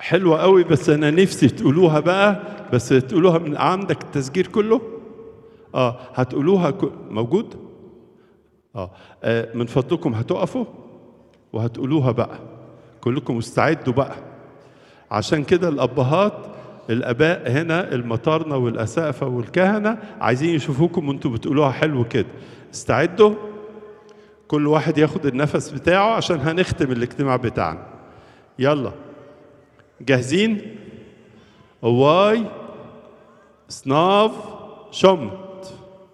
حلوة قوي بس أنا نفسي تقولوها بقى بس تقولوها من عندك التسجيل كله اه هتقولوها ك... موجود اه آه، من فضلكم هتقفوا وهتقولوها بقى كلكم استعدوا بقى عشان كده الابهات الاباء هنا المطارنه والاسقفه والكهنه عايزين يشوفوكم وانتوا بتقولوها حلو كده استعدوا كل واحد ياخد النفس بتاعه عشان هنختم الاجتماع بتاعنا يلا جاهزين واي سناف شم